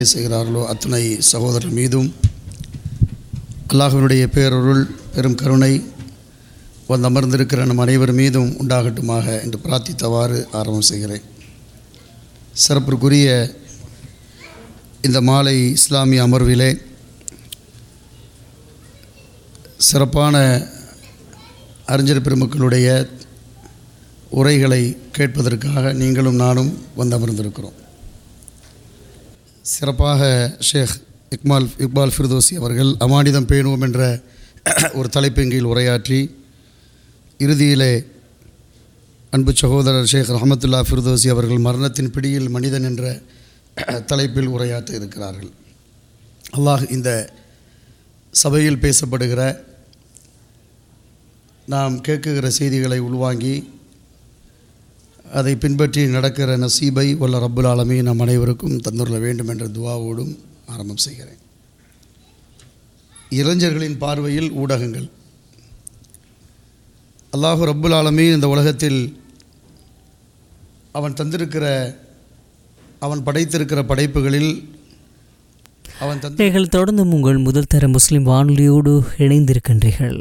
செய்கிறார்களோ அத்துணை சகோதரர் மீதும் அல்லாஹ்வினுடைய பேரருள் பெரும் கருணை வந்து அமர்ந்திருக்கிற நம் அனைவர் மீதும் உண்டாகட்டுமாக என்று பிரார்த்தித்தவாறு ஆரம்பம் செய்கிறேன் சிறப்பிற்குரிய இந்த மாலை இஸ்லாமிய அமர்விலே சிறப்பான அறிஞர் பெருமக்களுடைய உரைகளை கேட்பதற்காக நீங்களும் நானும் வந்து அமர்ந்திருக்கிறோம் சிறப்பாக ஷேக் இக்மால் இக்பால் ஃபிர்தோசி அவர்கள் அமானிதம் பேணுவோம் என்ற ஒரு தலைப்பின் கீழ் உரையாற்றி இறுதியிலே அன்பு சகோதரர் ஷேக் ரஹமத்துல்லா ஃபிர்தோசி அவர்கள் மரணத்தின் பிடியில் மனிதன் என்ற தலைப்பில் உரையாற்ற இருக்கிறார்கள் அல்லாஹ் இந்த சபையில் பேசப்படுகிற நாம் கேட்குகிற செய்திகளை உள்வாங்கி அதை பின்பற்றி நடக்கிற நசீபை வல்ல ரப்புல் ஆலமீ நம் அனைவருக்கும் தந்துள்ள வேண்டும் என்ற துவாவோடும் ஆரம்பம் செய்கிறேன் இளைஞர்களின் பார்வையில் ஊடகங்கள் அல்லாஹு ரப்புல் ஆலமீ இந்த உலகத்தில் அவன் தந்திருக்கிற அவன் படைத்திருக்கிற படைப்புகளில் அவன் தந்த நீங்கள் தொடர்ந்தும் உங்கள் முதல் தர முஸ்லிம் வானொலியோடு இணைந்திருக்கின்றீர்கள்